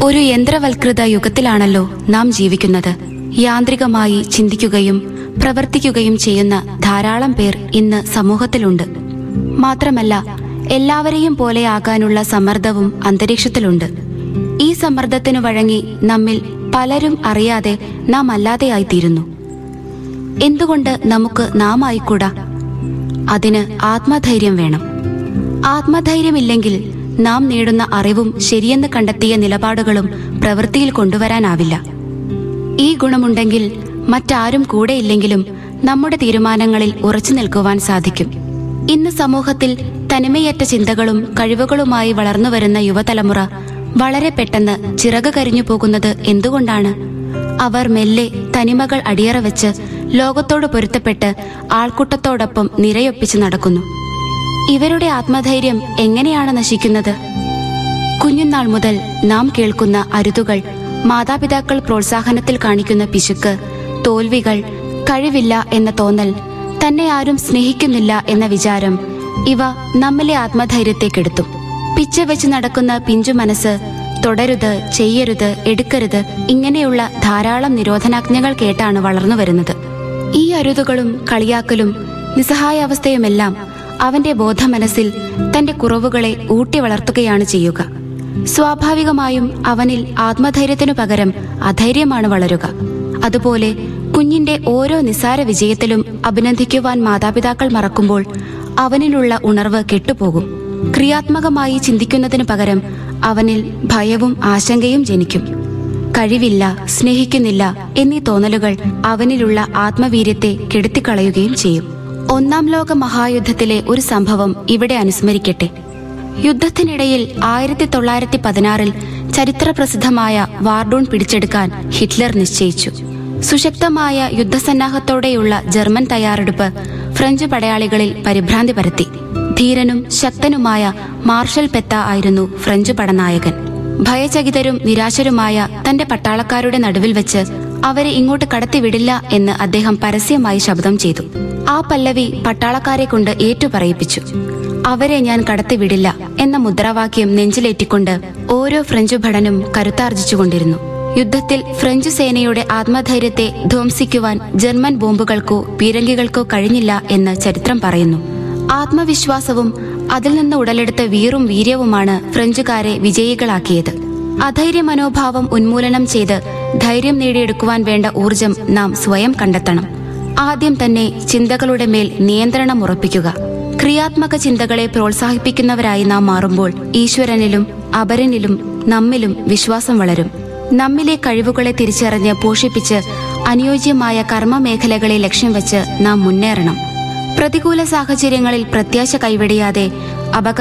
ഒരു യന്ത്രവൽകൃത യുഗത്തിലാണല്ലോ നാം ജീവിക്കുന്നത് യാന്ത്രികമായി ചിന്തിക്കുകയും പ്രവർത്തിക്കുകയും ചെയ്യുന്ന ധാരാളം പേർ ഇന്ന് സമൂഹത്തിലുണ്ട് മാത്രമല്ല എല്ലാവരെയും പോലെ ആകാനുള്ള സമ്മർദ്ദവും അന്തരീക്ഷത്തിലുണ്ട് ഈ സമ്മർദ്ദത്തിനു വഴങ്ങി നമ്മിൽ പലരും അറിയാതെ നാം അല്ലാതെയായിത്തീരുന്നു എന്തുകൊണ്ട് നമുക്ക് നാം ആയിക്കൂടാ അതിന് ആത്മധൈര്യം വേണം ആത്മധൈര്യമില്ലെങ്കിൽ നാം നേടുന്ന അറിവും ശരിയെന്ന് കണ്ടെത്തിയ നിലപാടുകളും പ്രവൃത്തിയിൽ കൊണ്ടുവരാനാവില്ല ഈ ഗുണമുണ്ടെങ്കിൽ മറ്റാരും കൂടെയില്ലെങ്കിലും നമ്മുടെ തീരുമാനങ്ങളിൽ ഉറച്ചു നിൽക്കുവാൻ സാധിക്കും ഇന്ന് സമൂഹത്തിൽ തനിമയറ്റ ചിന്തകളും കഴിവുകളുമായി വളർന്നുവരുന്ന യുവതലമുറ വളരെ പെട്ടെന്ന് ചിറക് കരിഞ്ഞു പോകുന്നത് എന്തുകൊണ്ടാണ് അവർ മെല്ലെ തനിമകൾ അടിയറ വെച്ച് ലോകത്തോട് പൊരുത്തപ്പെട്ട് ആൾക്കൂട്ടത്തോടൊപ്പം നിരയൊപ്പിച്ച് നടക്കുന്നു ഇവരുടെ ആത്മധൈര്യം എങ്ങനെയാണ് നശിക്കുന്നത് കുഞ്ഞുനാൾ മുതൽ നാം കേൾക്കുന്ന അരുതുകൾ മാതാപിതാക്കൾ പ്രോത്സാഹനത്തിൽ കാണിക്കുന്ന പിശുക്ക് തോൽവികൾ കഴിവില്ല എന്ന തോന്നൽ തന്നെ ആരും സ്നേഹിക്കുന്നില്ല എന്ന വിചാരം ഇവ നമ്മിലെ ആത്മധൈര്യത്തെ കെടുത്തും പിച്ച വെച്ച് നടക്കുന്ന പിഞ്ചു മനസ്സ് തുടരുത് ചെയ്യരുത് എടുക്കരുത് ഇങ്ങനെയുള്ള ധാരാളം നിരോധനാജ്ഞകൾ കേട്ടാണ് വളർന്നു വരുന്നത് ഈ അരുതുകളും കളിയാക്കലും നിസ്സഹായാവസ്ഥയുമെല്ലാം അവന്റെ ബോധമനസ്സിൽ തന്റെ കുറവുകളെ ഊട്ടി വളർത്തുകയാണ് ചെയ്യുക സ്വാഭാവികമായും അവനിൽ ആത്മധൈര്യത്തിനു പകരം അധൈര്യമാണ് വളരുക അതുപോലെ കുഞ്ഞിന്റെ ഓരോ നിസാര വിജയത്തിലും അഭിനന്ദിക്കുവാൻ മാതാപിതാക്കൾ മറക്കുമ്പോൾ അവനിലുള്ള ഉണർവ് കെട്ടുപോകും ക്രിയാത്മകമായി ചിന്തിക്കുന്നതിനു പകരം അവനിൽ ഭയവും ആശങ്കയും ജനിക്കും കഴിവില്ല സ്നേഹിക്കുന്നില്ല എന്നീ തോന്നലുകൾ അവനിലുള്ള ആത്മവീര്യത്തെ കെടുത്തിക്കളയുകയും ചെയ്യും ഒന്നാം ലോക മഹായുദ്ധത്തിലെ ഒരു സംഭവം ഇവിടെ അനുസ്മരിക്കട്ടെ യുദ്ധത്തിനിടയിൽ ആയിരത്തി തൊള്ളായിരത്തി പതിനാറിൽ ചരിത്രപ്രസിദ്ധമായ വാർഡൂൺ പിടിച്ചെടുക്കാൻ ഹിറ്റ്ലർ നിശ്ചയിച്ചു സുശക്തമായ യുദ്ധസന്നാഹത്തോടെയുള്ള ജർമ്മൻ തയ്യാറെടുപ്പ് ഫ്രഞ്ച് പടയാളികളിൽ പരിഭ്രാന്തി പരത്തി ധീരനും ശക്തനുമായ മാർഷൽ പെത്ത ആയിരുന്നു ഫ്രഞ്ച് പടനായകൻ ഭയചകിതരും നിരാശരുമായ തന്റെ പട്ടാളക്കാരുടെ നടുവിൽ വെച്ച് അവരെ ഇങ്ങോട്ട് കടത്തിവിടില്ല എന്ന് അദ്ദേഹം പരസ്യമായി ശബ്ദം ചെയ്തു ആ പല്ലവി പട്ടാളക്കാരെ കൊണ്ട് ഏറ്റുപറയിപ്പിച്ചു അവരെ ഞാൻ കടത്തിവിടില്ല എന്ന മുദ്രാവാക്യം നെഞ്ചിലേറ്റിക്കൊണ്ട് ഓരോ ഫ്രഞ്ച് ഭടനും കരുത്താർജിച്ചുകൊണ്ടിരുന്നു യുദ്ധത്തിൽ ഫ്രഞ്ച് സേനയുടെ ആത്മധൈര്യത്തെ ധ്വംസിക്കുവാൻ ജർമ്മൻ ബോംബുകൾക്കോ പീരങ്കികൾക്കോ കഴിഞ്ഞില്ല എന്ന് ചരിത്രം പറയുന്നു ആത്മവിശ്വാസവും അതിൽ നിന്ന് ഉടലെടുത്ത വീറും വീര്യവുമാണ് ഫ്രഞ്ചുകാരെ വിജയികളാക്കിയത് അധൈര്യ മനോഭാവം ഉന്മൂലനം ചെയ്ത് ധൈര്യം നേടിയെടുക്കുവാൻ വേണ്ട ഊർജം നാം സ്വയം കണ്ടെത്തണം ആദ്യം തന്നെ ചിന്തകളുടെ മേൽ നിയന്ത്രണം ഉറപ്പിക്കുക ക്രിയാത്മക ചിന്തകളെ പ്രോത്സാഹിപ്പിക്കുന്നവരായി നാം മാറുമ്പോൾ ഈശ്വരനിലും അപരനിലും നമ്മിലും വിശ്വാസം വളരും നമ്മിലെ കഴിവുകളെ തിരിച്ചറിഞ്ഞ് പോഷിപ്പിച്ച് അനുയോജ്യമായ കർമ്മമേഖലകളെ ലക്ഷ്യം വെച്ച് നാം മുന്നേറണം പ്രതികൂല സാഹചര്യങ്ങളിൽ പ്രത്യാശ കൈവെടിയാതെ അപക